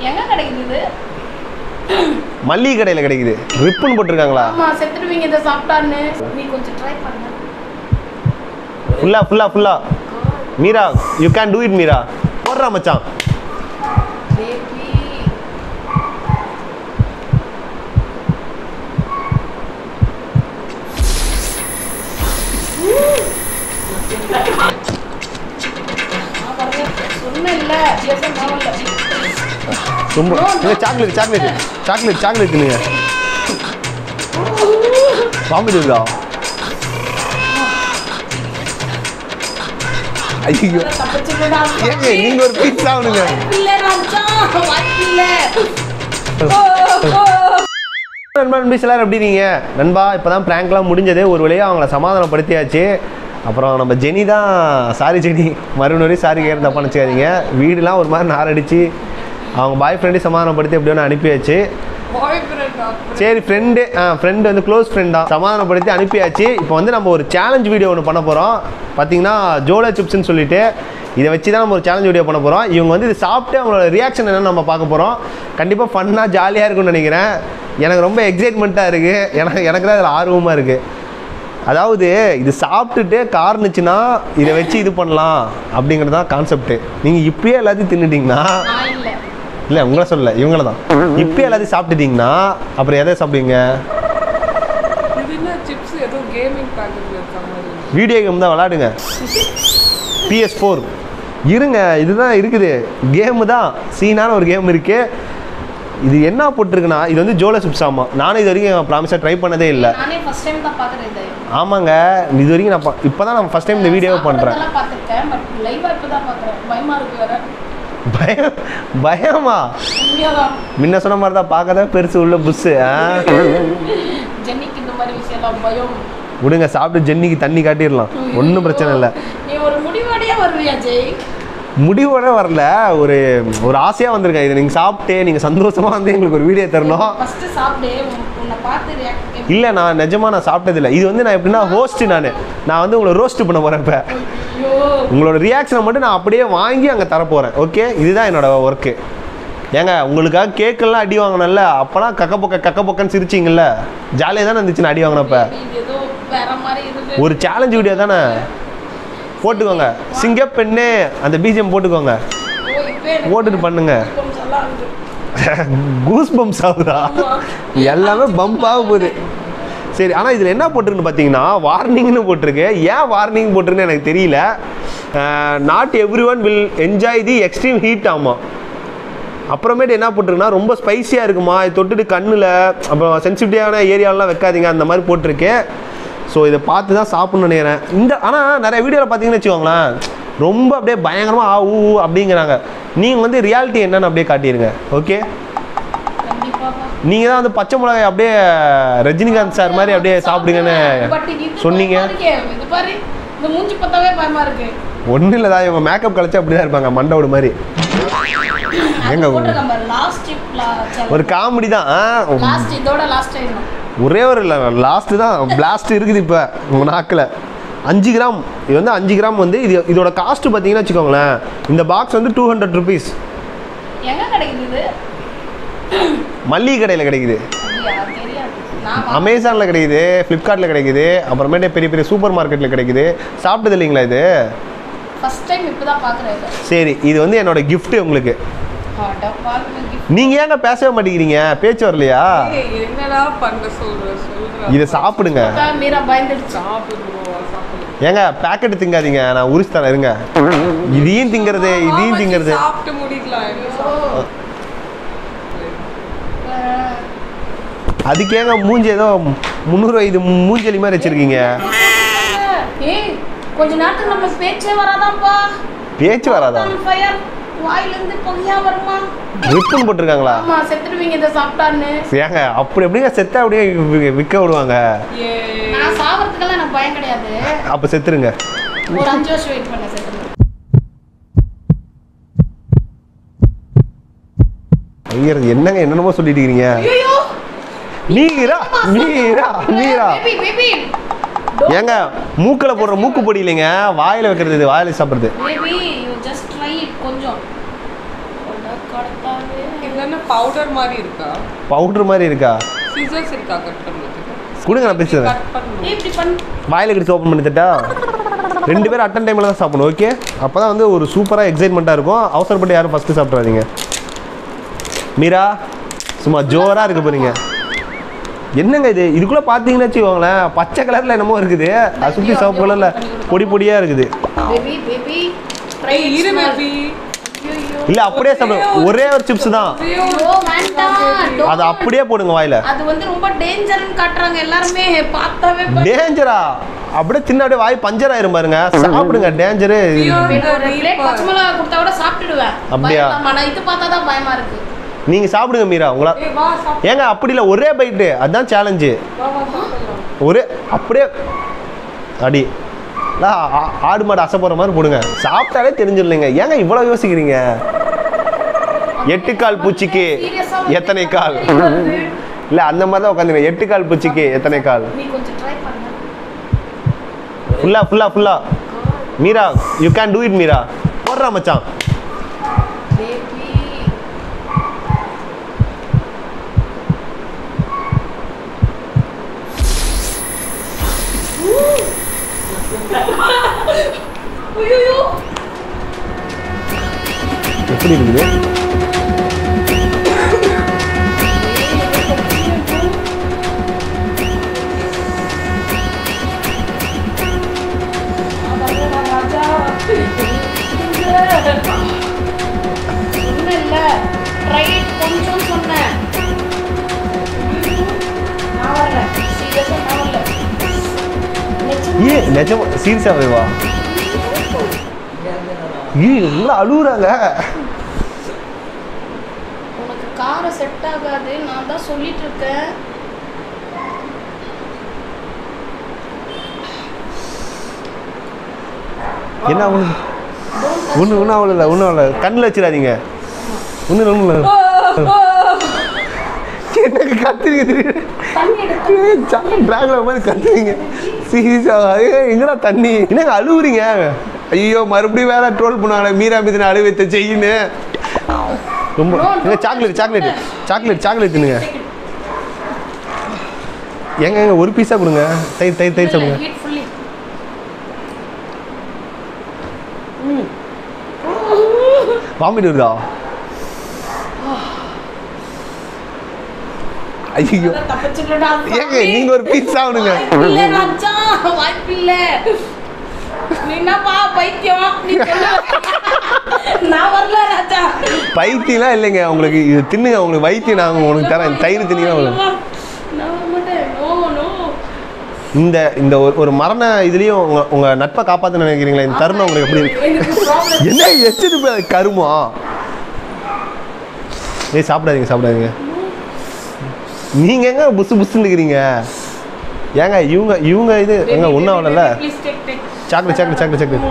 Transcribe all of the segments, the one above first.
எங்க கிடைக்குது இது மல்லிகை கடையில் கிடைக்குது ரிப்புன்னு போட்டிருக்காங்களா ஆமா செத்துடுவீங்க இதை சாப்பிட்டான்னு நீ கொஞ்சம் ட்ரை பண்ண ஃபுல்லா ஃபுல்லா ஃபுல்லா Meera you can do it Meera போடுறா மச்சான் பேபி சொன்னேன்ல ஜிஎஸ்எம் நாவல்ல ரொம்ப நீங்க சாக்லேட் சாக்லேட் சாக்லேட் சாக்லேட் நீங்க வாமிட் இருக்கா ஐயோ தப்பிச்சுக்கடா ஏங்க நீங்க ஒரு பீஸ் சாப்பிடுங்க இல்ல ராஜா வாய்ப்பில்ல நண்பா நண்பீஸ் எல்லாரும் எப்படி நீங்க நண்பா இப்போதான் ப்ராங்க்லாம் முடிஞ்சது ஒரு வழியாக அவங்கள சமாதானப்படுத்தியாச்சு அப்புறம் நம்ம ஜெனி தான் சாரி ஜெனி மறுபடியும் சாரி கேட்க தப்பா நினச்சிக்காதீங்க வீடுலாம் ஒரு மாதிரி நாரடிச்சு அவங்க பாய் ஃப்ரெண்டையும் சமாதானப்படுத்தி எப்படியோ ஒன்று அனுப்பியாச்சு பாய் ஃப்ரெண்ட் சரி ஃப்ரெண்டு ஆ ஃப்ரெண்டு வந்து க்ளோஸ் ஃப்ரெண்ட் தான் சமாதானப்படுத்தி அனுப்பியாச்சு இப்போ வந்து நம்ம ஒரு சேலஞ்ச் வீடியோ ஒன்று பண்ண போகிறோம் பார்த்தீங்கன்னா ஜோலோ சிப்ஸ்னு சொல்லிட்டு இதை வச்சு தான் நம்ம ஒரு சேலஞ்ச் வீடியோ பண்ண போகிறோம் இவங்க வந்து இது சாப்பிட்டு அவங்களோட ரியாக்ஷன் என்னன்னு நம்ம பார்க்க போகிறோம் கண்டிப்பாக ஃபன்னாக ஜாலியாக இருக்கும்னு நினைக்கிறேன் எனக்கு ரொம்ப எக்ஸைட்மெண்ட்டாக இருக்குது எனக்கு எனக்கு தான் அதில் ஆர்வமாக இருக்குது அதாவது இது சாப்பிட்டுட்டு கார்னுச்சுன்னா இதை வச்சு இது பண்ணலாம் அப்படிங்கிறது தான் கான்செப்ட்டு நீங்கள் இப்பயே எல்லாத்தையும் தின்னுட்டீங்கன்னா நான் இல்ல இல்லை உங்களை சொல்லல இவங்கள தான் இப்பயே எல்லாத்தையும் சாப்பிட்டுட்டீங்கன்னா அப்புறம் எதை சாப்பிடுவீங்க இது என்ன சிப்ஸ் ஏதோ கேமிங் பேக்கெட்ல இருக்க மாதிரி வீடியோ கேம் தான் விளாடுங்க பிஎஸ் ஃபோர் இருங்க இதுதான் இருக்குது கேமு தான் சீனான ஒரு கேம் இருக்கு இது என்ன போட்டிருக்குன்னா இது வந்து ஜோலோ சிப்ஸ் ஆமாம் நானும் இது வரைக்கும் ப்ராமிஸாக ட்ரை பண்ணதே இல்லை நானே ஃபர்ஸ்ட் டைம் தான் பாக்குறேன் இதை ஆமாங்க இது வரைக்கும் நான் இப்போ தான் நான் ஃபஸ்ட் டைம் இந்த வீடியோவை பண்ணுறேன் சாப்பிடுறதெல்லாம் பார்த்திருக்கேன் பட் லைவா இப்போ தான் பார்க்குறேன் பயமா இருக்கு வேற பயம் பயமா உண்மையாதான் முன்ன சொன்ன மாதிரி தான் பார்க்க தான் பெருசு உள்ள புஸ்ஸு ஜென்னிக்கு இந்த மாதிரி விஷயம்லாம் பயம் விடுங்க சாப்பிட்டு ஜென்னிக்கு தண்ணி காட்டிடலாம் ஒன்றும் பிரச்சனை இல்லை நீ ஒரு முடிவோடயே வருவியா ஜெய் முடிவோட வரல ஒரு ஒரு ஆசையாக வந்திருக்கேன் இதை நீங்கள் சாப்பிட்டு நீங்கள் சந்தோஷமாக வந்து எங்களுக்கு ஒரு வீடியோ தரணும் ஃபர்ஸ்ட் சாப்பிடு உன்- உன்னை பார்த்து ரியாக்ட் இல்லை நான் நிஜமாக நான் சாப்பிட்டதில்லை இது வந்து நான் எப்படின்னா ஹோஸ்ட் நான் நான் வந்து உங்களை ரோஸ்ட் பண்ண போகிறேன் இப்போ ஐயோ உங்களோட ரியாக்ஷனை மட்டும் நான் அப்படியே வாங்கி அங்கே தரப்போகிறேன் ஓகே இதுதான் என்னோட ஒர்க்கு ஏங்க உங்களுக்காக கேக்கெல்லாம் அடி வாங்கினேன்ல அப்போலாம் கக்க பொக்க கக்க பொக்கன்னு சிரிச்சிங்கல்ல ஜாலியாக தானே இருந்துச்சு நான் அடி வாங்கினப்ப இது ஏதோ வேற மாதிரி இருக்கு ஒரு சேலஞ்ச் வீடியோ தானே போட்டுக்கோங்க சிங்கப்பெண்ணே அந்த பிஜிஎம் போட்டுக்கோங்க ஓ இப்போ எனக்கு போட்டுட்டு பண்ணுங்க goosebumps எல்லாம் இருக்கு கூஸ் பம்ப்ஸ் ஆகுதா எல்லாமே பம்ப் ஆக போகுது சரி ஆனால் இதில் என்ன போட்டிருக்குன்னு பார்த்தீங்கன்னா வார்னிங்னு போட்டிருக்கு ஏன் வார்னிங் போட்டிருக்குன்னு எனக்கு தெரியல not every one will enjoy the extreme heat ஆமாம் அப்புறமேட்டு என்ன போட்டிருக்குன்னா ரொம்ப ஸ்பைசியாக இருக்குமா இது தொட்டுட்டு கண்ணில் அப்புறம் சென்சிட்டிவான ஏரியாவெலாம் வைக்காதீங்க அந்த மாதிரி போட்டிருக்கு ஸோ இதை பார்த்து தான் சாப்பிட்ணும்னு நினைக்கிறேன் இந்த ஆனால் நிறைய வீடியோவில் பார்த்தீங்கன்னு வச்சுக்கோங்களேன் ரொம்ப அப்படியே பயங்கரமாக ஆ ஊ ஊ அப்படிங்கிறாங்க நீங்கள் வந்து ரியாலிட்டி என்னன்னு அப்படியே காட்டிடுங்க ஓகே கண்டிப்பா நீங்கள் தான் வந்து பச்சை மிளகாய் அப்படியே ரஜினிகாந்த் சார் மாதிரி அப்படியே சாப்பிடுங்கன்னு பட் இது சொன்னீங்க பயமா இருக்கே. இது பாரு இந்த மூஞ்சி பார்த்தாவே பயமா இருக்கு ஒன்றும் இல்லை தான் இவங்க மேக்கப் கழிச்சு அப்படி தான் இருப்பாங்க மண்டோடு மாதிரி எங்க போட்டிருக்கேன் பாரு லாஸ்ட் ஒரு காமெடி தான் ஆ, லாஸ்ட் இதோட லாஸ்ட் டைம் ஒரே ஒரு இல்லை லாஸ்ட்டு தான் பிளாஸ்ட் இருக்குது இப்போ உங்கள் நாக்கில் அஞ்சு கிராம் இது வந்து அஞ்சு கிராம் வந்து இது இதோட காஸ்ட் பார்த்தீங்கன்னா வச்சுக்கோங்களேன் இந்த பாக்ஸ் வந்து டூ ஹண்ட்ரட் ருபீஸ் எங்க கிடைக்குது இது மல்லிகை கடையில் கிடைக்குது அப்படியா தெரியாது நான் அமேசானில் கிடைக்குது ஃப்ளிப்கார்ட்டில் கிடைக்குது அப்புறமேட்டு பெரிய பெரிய சூப்பர் மார்க்கெட்டில் கிடைக்குது சாப்பிட்டது இல்லைங்களா இது ஃபர்ஸ்ட் டைம் இப்பதான் பாக்குறேன் இதை சரி இது வந்து என்னோட gift உங்களுக்கு அட பாருங்க gift. நீங்கள் ஏங்க பேசவே மாட்டேங்கிறீங்க பேச்சு வரலையா ஏய், என்னடா பண்ண சொல்ற சொல்ற இதை சாப்பிடுங்க பார்த்தா மீரா பயந்துடுச்சு சாப்பிடுவோம் சாப்பிடுவோம் ஏங்க பேக்கெட் திங்காதீங்க நான் உரிச்சு தரேன் இருங்க இதையும் திங்கிறது இதையும் திங்கிறது சாப்பிட்டு முடிக்கலாம் என்ன சாப்பிடுவோம் அஹ், அதுக்கேங்க மூஞ்சி ஏதோ முந்நூறு இது மூஞ்சலி மாதிரி வச்சிருக்கீங்க ஏய் கொஞ்ச நேரத்துக்கு நம்ம பேச்சே வராதாப்பா பேச்சு வராதா ஃபயர் வாயில இருந்து புகையா வருமா ரிப்புன்னு போட்டிருக்காங்களா ஆமா செத்துடுவீங்க இதை சாப்பிட்டான்னு ஏங்க அப்படி எப்படிங்க செத்தா அப்படியே வி- விற்க விடுவாங்க ஏ நான் சாவறதுக்கெல்லாம் எனக்கு பயம் கிடையாது அப்போ செத்துருங்க ஒரு அஞ்சு வருஷம் வெயிட் பண்ண செத்துடுங்க ஐயர் என்னங்க என்னென்னமோ சொல்லிட்டு இருக்கீங்க ஐயோ நீரா நீரா நீரா பேபி பேபி ஏங்க மூக்கில் போடுற மூக்கு பொடி இல்லைங்க வாயில் வைக்கிறது இது வாயில் சாப்பிட்றது baby you just try it கொஞ்சம் கொண்ட கடத்தாவே இது என்ன பவுடர் மாதிரி இருக்கா பவுடர் மாதிரி இருக்கா சிசர்ஸ் இருக்கா கட் பண்ணுறதுக்கு கொடுங்க நான் பேசுறேன் கட் பண்ணணும் ஏய், இப்படி பண்ணு வாயில கடிச்சு ஓப்பன் பண்ணி தட்டா ரெண்டு பேரும் அட்டன் டைமில் தான் சாப்பிடணும் ஓகே அப்போ தான் வந்து ஒரு சூப்பராக எக்ஸைட்மெண்ட்டாக இருக்கும் அவசரப்பட்டு யாரும் ஃபஸ்ட்டு சாப்பிட்றாதீங்க மீரா சும்மா ஜோராக இருக்க போறீங்க என்னங்க இது இதுக்குள்ளே பார்த்தீங்கன்னு வச்சுக்கோங்களேன் பச்சை கலரில் என்னமோ இருக்குது அது சுற்றி சிவப்பு கலரில் பொடி பொடியாக இருக்குது பேபி பேபி ஏய், இரு பேபி இல்லை அப்படியே சாப்பிடுங்க ஒரே ஒரு சிப்ஸ் தான் ஐயோ வேண்டாம் don't. அதை அப்படியே போடுங்க வாயில அது வந்து ரொம்ப டேஞ்சர்னு காட்டுறாங்க எல்லாருமே பார்த்தாவே ப- டேஞ்சரா அப்படியே தின்ன அப்படியே வாய் பஞ்சர் ஆயிரும் பாருங்க சாப்பிடுங்க டேஞ்சரு எனக்கு ஒரு பிளேட் பச்சை மிளகா கொடுத்தா கூட சாப்பிட்டுடுவேன் அப்படியா? பயமா, ஆனா இது பார்த்தா தான் பயமா இருக்கு நீங்க சாப்பிடுங்க மீரா உங்களா ஏய் வா சாப்பிடு ஏங்க அப்படி இல்லை ஒரே பைட்டு அதுதான் சேலஞ்சு வா வா சாப்பிடலாம் ஒரே அப்படியே அடி இல்ல, ஆ- ஆடு மாடு அசை போற மாதிரி போடுங்க சாப்பிட்டாலே தெரிஞ்சிடலைங்க ஏங்க இவ்வளவு யோசிக்கிறீங்க எட்டு கால் பூச்சிக்கு Serious ஆ வந்து எத்தனை கால் வருது. இல்ல அந்த மாதிரி தான் உட்காந்துங்க எட்டு கால் பூச்சிக்கு எத்தனை கால் நீ கொஞ்சம் ட்ரை பண்ணு ஃபுல்லா ஃபுல்லா ஃபுல்லா Meera you can do it Meera போடுறா மச்சான் பேபி ஐயோ எப்படி இருக்குது சொன்னேன்ல ட்ரை கொஞ்சம் சொன்னேன் நான் வரல சீரியஸா நான் வரல நிஜமா ஏ நிஜமா சீரியஸாவே வா ஏ எல்லாம் அழுகுறாங்க உனக்கு காரம் செட் ஆகாது நான் தான் சொல்லிட்டு இருக்கேன் என்ன ஒன்று ஒன்று ஒன்றும் அவ்வளோ இல்லை ஒன்றும் அவ்வளோ கண்ணில் வச்சிடாதீங்க ஒன்றும் ஒன்றும் இல்லை எனக்கு கத்துறீங்க திடீர்னு தண்ணி எடுத்து டிராகல மாதிரி கத்துறீங்க சீரியஸா எங்கடா தண்ணி என்னங்க அழுவுறீங்க ஐயோ மறுபடியும் வேற ட்ரோல் பண்ணுவாங்களே மீரா மீதின அழு வைத்த செய்யின்னு ரொம்ப ஏங்க சாக்லேட் சாக்லேட் சாக்லேட் சாக்லேட் தின்னுங்க ஏங்க ஏங்க ஒரு பீஸா கொடுங்க தயிர் தயிர் தயிர் சாப்பிடுங்க ஹீட் ஃபுல்லி வாமிட் வருதா ஐயோ தப்பிச்சுட்டா ஏங்க நீங்க ஒரு பீஸ் சாப்பிடுங்க இல்ல ராஜா வாய்ப்பில்ல நீ என்னப்பா பைத்தியம் நீ சொல்லு. நான் வரல ராஜா பைத்தியம்லாம் இல்லைங்க உங்களுக்கு இது தின்னுங்க உங்களுக்கு வைத்தியம் நான் உங்களுக்கு தரேன் தயிர் தின்னீங்கன்னா உங்களுக்கு நான் வர மாட்டேன் நோ நோ இந்த இந்த ஒரு ஒரு மரண இதுலயும் உங்க உங்க நட்பை காப்பாத்த நினைக்கிறீங்களா இந்த தருணம் உங்களுக்கு எப்படி இருக்கு எனக்கு ப்ராப்ளம் என்ன எச்சது போய் கருமா ஏய் சாப்பிடாதீங்க சாப்பிடாதீங்க நீங்க எங்க புசு புசுன்னு இருக்கிறீங்க ஏங்க இவங்க இவங்க இது எங்க ஒன்றும் ஆகல please take take chocolate chocolate chocolate chocolate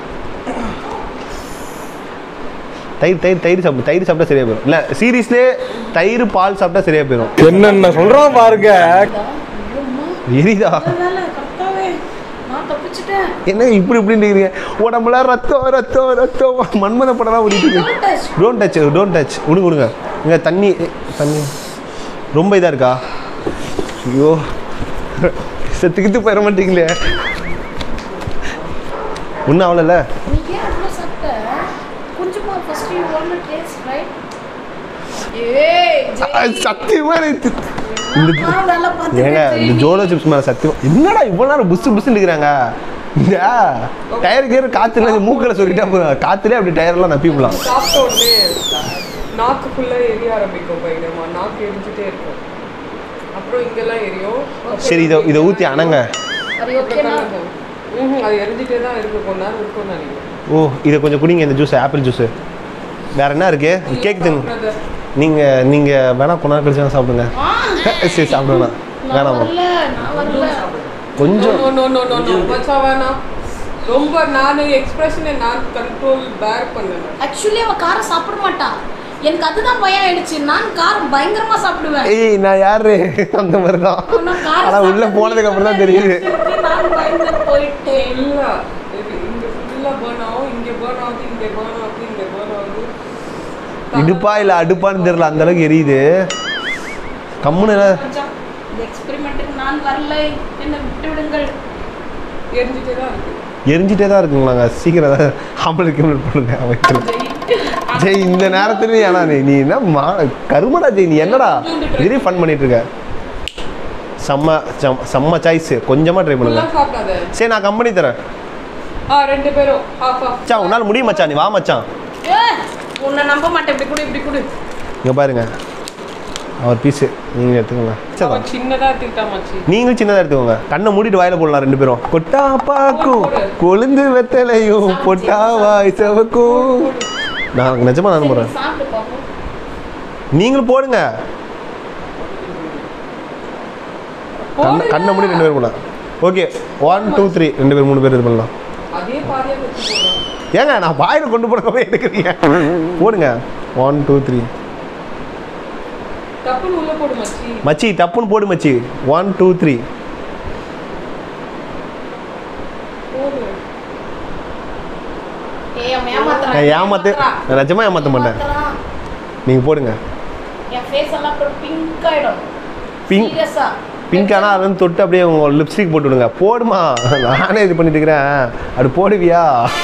தயிர் தயிர் தயிர் சாப்பிடு தயிர் சாப்பிட்டா சரியா போயிடும் இல்ல சீரியஸ்லேயே தயிர் பால் சாப்பிட்டா சரியா போயிடும் என்னென்ன சொல்றான் பாருங்க எரிதா வேலை கரெக்டாவே நான் தப்பிச்சிட்டேன் என்ன இப்படி இப்படின்னு இருக்கிறீங்க உடம்புல ரத்தம் ரத்தம் ரத்தம் மன்மத படம்லாம் ஓடிட்டு இருக்கு Don't touch. Don't touch don't touch விடுங்க விடுங்க இங்கே தண்ணி ஏ, தண்ணி ரொம்ப இதாக இருக்கா ஐயோ செத்துக்கிட்டு போயிட மாட்டீங்களே ஒன்றும் அவ்வளோல நீ ஏன் அவ்வளோ சாப்பிட்ட கொஞ்சமா first you want taste right ஏய் ஜெய் சத்தியமா எனக்கு இந்த நான் வேலை ஏங்க பார்த்துட்டு இந்த ஜோலோ சிப்ஸ் மேலே சத்தியம் என்னடா இவ்வளோ நேரம் புசு புசுன்னு இருக்கிறாங்க இந்த டயர் கீர் காற்றுல மூக்கில் சொல்லிட்டா போதும் காற்றுலேயே அப்படி டயர்லாம் நப்பிக்கலாம் சாப்பிட்ட உடனே நாக்கு ஃபுல்லாக எரிய ஆரம்பிக்கும் பயங்கரமா நாக்கு எரிஞ்சிட்டே இருக்கும் அப்புறம் இங்கெல்லாம் எரியும் அப்புறம் சரி இதை இதை ஊற்றி அணங்க அது ஓகேனா ம்ஹும், அது எரிஞ்சிட்டே தான் இருக்கு கொஞ்ச நேரம் இருக்கும்னு நினைக்கிறேன் ஓ இதை கொஞ்சம் குடிங்க இந்த ஜூஸ் ஆப்பிள் ஜூஸு வேற என்ன இருக்கு கேக் தின்னு Brother, நீங்கள் நீங்கள் வேணா கொஞ்ச நேரம் கழிச்சு வேணா சாப்பிடுங்க சரி சாப்பிட வேணாம் நான் வேணாமா வரல நான் வரல கொஞ்சம் no, no, no, no, no, மச்சா வேணாம் ரொம்ப நான் எக்ஸ்பிரஷனை நான் கண்ட்ரோல் பேர் பண்ணல ஆக்சுவலி அவ காரம் சாப்பிட மாட்டா எனக்கு அதுதான் பயம் ஆயிடுச்சு நான் காரம் பயங்கரமா சாப்பிடுவேன் ஏய் நான் யாரு அந்த மாதிரி தான் நான் காரம் ஆனால் உள்ளே போனதுக்கு அப்புறம் தான் தெரியுது சாப்பிட்டதுக்கு நான் பயந்து போயிட்டேன் இல்ல இது இங்க ஃபுல்லா பேர்ன் ஆகும் இங்க பேர்ன் ஆகுது இங்க பேர்ன் ஆகுது இங்க பேர்ன் ஆகுது இடுப்பா இல்லை அடுப்பான்னு தெரியல அந்த அளவுக்கு எரியுது கம்முன்னு இல்ல. மச்சான், இந்த எக்ஸ்பெரிமெண்ட்டுக்கு நான் வரல என்ன விட்டு விடுங்கள் எரிஞ்சிட்டே தான் இருக்கு எரிஞ்சிட்டே தான் இருக்குங்களாங்க சீக்கிரம் தான் ஆம்பளை கிம்பளை பண்ணுங்க அவன் ஜெய் இந்த நேரத்துலயும் ஏன்னா நீ நீ என்ன மா கருமடா ஜெய் நீ என்னடா இதுலேயே ஃபன் பண்ணிட்டு இருக்க செம்ம செம்ம- செம்ம சாய்ஸ் கொஞ்சமா ட்ரை பண்ணுங்க ஃபுல்லாக சாப்பிடாத சரி நான் கம்பெனி தரேன் ஆ ரெண்டு பேரும் ஹாஃப் ஹாஃப் மச்சான் உன்னால் முடியும் மச்சான் நீ வா மச்சான் ஏ, உன்னை நம்ப மாட்டேன் இப்படி கூட இப்படி கூட இங்கே பாருங்க அவர் பீஸு நீங்கள் எடுத்துக்கோங்க சரி அவன் சின்னதா எடுத்துக்கிட்டா மச்சி நீங்களும் சின்னதாக எடுத்துக்கோங்க கண்ணை மூடிட்டு வாயில போடலாம் ரெண்டு பேரும் கொட்டா பாக்கும் கொழுந்து வெத்தலையும் பொட்டா வாய் செவக்கும் நான் நிஜமா நான் போகிறேன் சரி, சாப்பிட்டு பார்ப்போம் நீங்களும் போடுங்க கண்ணை கண்ணை மூடி ரெண்டு பேரும் போடலாம் ஓகே ஒன் டூ த்ரீ ரெண்டு பேர் மூணு பேர் இது பண்ணலாம் அதே பாதியா வச்சு போடுறான் ஏங்க நான் வாயில் கொண்டு போடவே எடுக்கிறீங்க போடுங்க ஒன் டூ த்ரீ டப்புன்னு உள்ள போடு மச்சி மச்சி டப்புன்னு போடு மச்சி ஒன் டூ த்ரீ போடு ஏய் அவன் ஏமாத்துறான் நான் ஏமாத்து நான் நிஜமா ஏமாத்த மாட்டேன் ஏமாத்துறான். நீங்கள் போடுங்க என் ஃபேஸ் எல்லாம் அப்புறம் பிங்க் ஆயிடும் Pink? சீரியஸா பிங்க் ஆனால் அது வந்து தொட்டு அப்படியே உங்க லிப்ஸ்டிக் போட்டு விடுங்க போடுமா நானே இது பண்ணிட்டு இருக்கிறேன் அப்படி போடுவியா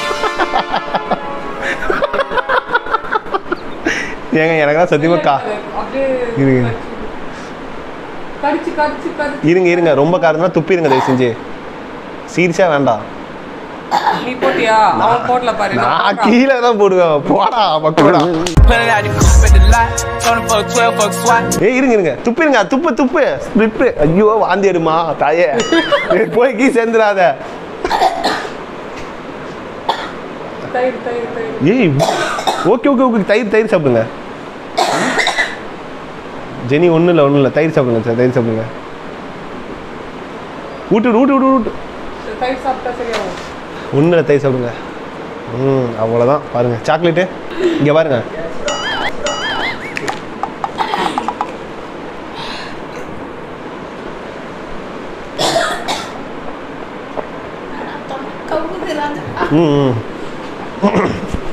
ஏங்க எனக்கெல்லாம் சத்தியமா கா அப்படியே இருங்க. கடிச்சு கடிச்சு கடிச்சு இருங்க இருங்க ரொம்ப காரணம் துப்பிடுங்க தயவு செஞ்சு சீரியஸாக வேண்டாம் நீ போட்டியா அவன் போடல பாரு நான் நான் போடுறான். கீழே தான் போடுவேன் போடா pakoda Pulling out the coupe at the lot. Tony for 12 fuck SWAT. ஏய் இருங்க இருங்க துப்பிடுங்க துப்பு துப்பு ஸ்லிப்பு ஐயோ வாந்தி எடுமா தாயே ஏய், போய் கீ சேர்ந்துடாத தயிர் தயிர் தயிர் ஏய் ஓகே ஓகே ஓகே தயிர் தயிர் சாப்பிடுங்க ஜெனி ஒன்றும் இல்லை ஒன்றும் இல்லை தயிர் சாப்பிடுங்க சார் தயிர் சாப்பிடுங்க ஊட்டு விடு, ஊட்டு விட்டு ஊட்டு தயிர் சாப்பிட்டா சரியாகும் ஒன்றும் இல்லை தயிர் சாப்பிடுங்க ம் அவ்வளோதான் பாருங்க சாக்லேட்டு இங்கே பாருங்க கவுது ராஜா ம் ம்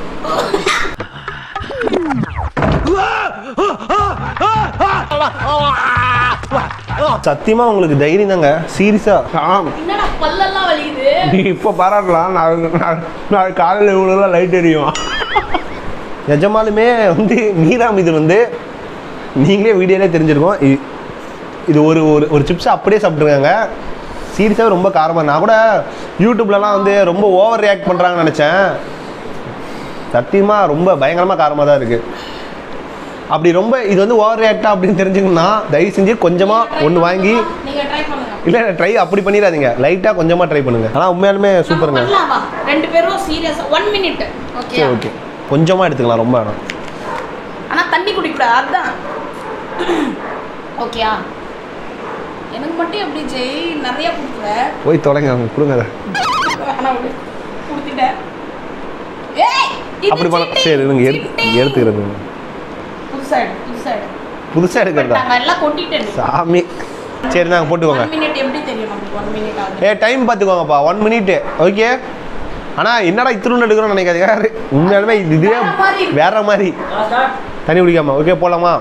சத்தியமா உங்களுக்கு தைரியம் தாங்க சீரியஸா என்னடா பல்லெல்லாம் வலிக்குது நீ இப்போ பாராட்டலாம் நான் நான் நான் காலையில் இவ்வளோலாம் லைட் எரியும் நிஜமாலுமே வந்து மீராம் இது வந்து நீங்களே வீடியோலே தெரிஞ்சிருக்கோம் இ- இது ஒரு ஒரு ஒரு சிப்ஸ் அப்படியே சாப்பிட்ருக்காங்க சீரியஸாக ரொம்ப காரமாக நான் கூட யூடியூப்லலாம் வந்து ரொம்ப ஓவர் ரியாக்ட் பண்ணுறாங்கன்னு நினச்சேன் சத்தியமாக ரொம்ப பயங்கரமாக காரமாக தான் இருக்குது அப்படி ரொம்ப இது வந்து ஓவர் ரியாக்டா அப்படின்னு தெரிஞ்சுக்கணும்னா தயவு செஞ்சு கொஞ்சமாக ஒன்று வாங்கி நீங்க ட்ரை பண்ணுங்க இல்லை ட்ரை அப்படி பண்ணிடாதீங்க லைட்டாக கொஞ்சமாக ட்ரை பண்ணுங்கள் ஆனால் உண்மையாலுமே சூப்பருங்க நம்ம பண்ணலாம் வா ரெண்டு பேரும் சீரியஸா ஒன் மினிட் ஓகே சரி ஓகே கொஞ்சமாக எடுத்துக்கலாம் ரொம்ப வேணாம் ஆனா தண்ணி குடிக்கூடாது அதுதான் ஓகேயா எனக்கு மட்டும் எப்படி ஜெய் நிறைய கொடுக்குற போய் தொலைங்க அவங்க கொடுங்க அதை ஆனா விடு கொடுத்துட்டேன் ஏய் இது அப்படி பண்ண cheating, சரி இருங்க எடுத்து cheating. எடுத்துக்கிறது புதுசா எடு புதுசா எடு புதுசாக எடுக்கிறதா நாங்க எல்லாம் கொட்டிட்டேன் சாமி சரி நாங்கள் போட்டுக்கோங்க ஒன் மினிட் எப்படி தெரியும் நமக்கு ஒன் மினிட் ஆகுது ஏ டைம் பார்த்துக்கோங்கப்பா ஒன் மினிட் ஓகே ஆனால் என்னடா இத்திருன்னு எடுக்கிறோம்னு நினைக்காதீங்க உண்மையாலுமே இது இதுவே வேற மாதிரி இருக்கு. வேற மாதிரி தண்ணி குடிக்காம ஓகே போகலாமா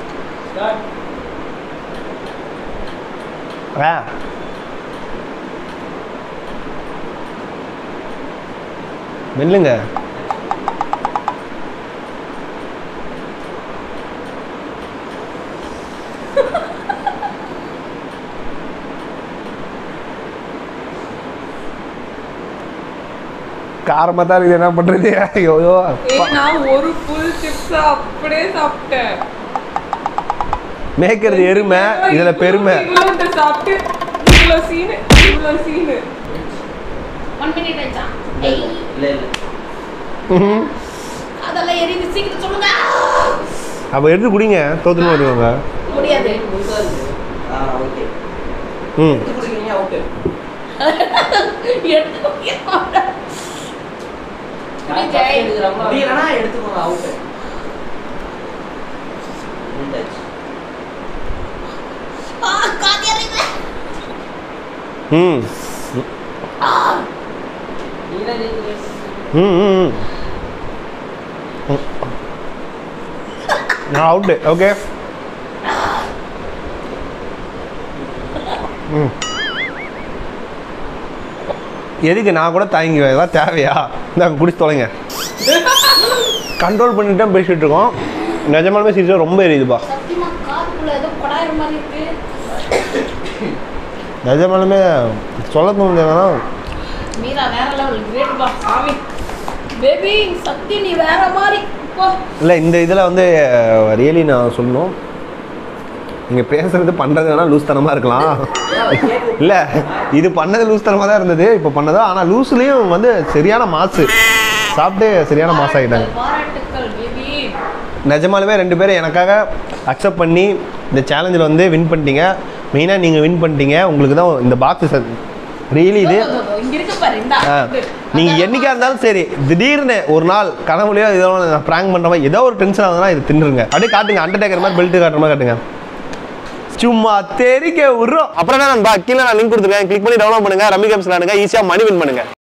ஆ மெல்லுங்க காரமாக தான் இருக்குது என்ன பண்ணுறது ஐயோ ஏய் நான் ஒரு ஃபுல் சிப்ஸ் அப்படியே சாப்பிட்டேன் மேய்க்கிறது எருமை இதில் பெருமை இவ்வளோ சாப்பிட்டு இவ்வளோ சீனு இவ்வளோ சீனு ஒன் மினிட் ஆயிடுச்சா ஏய் இல்ல இல்ல ம்ஹும். அதெல்லாம் எரியுது சீக்கிரம் சொல்லுங்க அப்போ எடுத்து குடிங்க தோத்துன்னு வருவாங்க முடியாது ஆ ஓகே ம் குடிக்கிறீங்க ஓகே எடுத்து குடிக்க விஜய். முடியலன்னா எடுத்துக்கோங்க அவுட் முடிஞ்சாச்சு ஆ, காது எரியுது. ம் நீங்களே ஜெயிக்கிறீங்க ம் ம் ம். நான் அவுட்டு ஓகே ம் எதுக்கு நான் கூட தாங்கி இதெல்லாம் தேவையா இந்தாங்க குடிச்சு தொலைங்க கண்ட்ரோல் பண்ணிட்டு தான் பேசிட்டு இருக்கோம் நிஜமாலுமே சீரியஸாக ரொம்ப எரியுதுப்பா சத்தியமா காதுக்குள்ள ஏதோ கொடாயிற மாதிரி இருக்கு நிஜமாலுமே சொல்ல தோணுதுன்னா மீரா வேற லெவல் கிரேட் பா சாமி பேபி சக்தி நீ வேற மாதிரி இப்போ இல்லை இந்த இதில் வந்து ரியலி நான் சொல்லணும் நீங்கள் பேசுறது பண்ணுறது வேணால் லூஸ்தனமாக இருக்கலாம் இல்லை இது பண்ணது லூஸ்தனமாக தான் இருந்தது இப்போ பண்ணதா ஆனால் லூஸ்லேயும் வந்து சரியான மாசு சாப்பிட்டு சரியான மாசம் ஆகிட்டாங்க பாராட்டுக்கள் பேபி நிஜமாலுமே ரெண்டு பேரும் எனக்காக அக்செப்ட் பண்ணி இந்த சேலஞ்சில் வந்து வின் பண்ணிட்டீங்க மெயினாக நீங்கள் வின் பண்ணிட்டீங்க உங்களுக்கு தான் இந்த பாக்ஸ் ரியலி இது இங்க இருக்கு பாரு இந்தா நீங்கள் என்னைக்கா இருந்தாலும் சரி திடீர்னு ஒரு நாள் கனவுலையோ ஏதோ ப்ராங்க் பண்ணுற மாதிரி ஏதோ ஒரு டென்ஷன் ஆகுதுன்னா இது தின்னுருங்க அப்படியே காட்டுங்க அண்டர்டேக்கர் மாதிரி பெல்ட் காட்டுற மாதிரி காட்டுங்க சும்மா தெரிக்க விடுறோம் அப்புறம் என்ன நண்பா கீழே நான் லிங்க் கொடுத்துருக்கேன் கிளிக் பண்ணி டவுன்லோட் பண்ணுங்க ரம்மி கேம்ஸ் விளாடுங்க ஈஸியாக மணி வின் பண்ணுங்க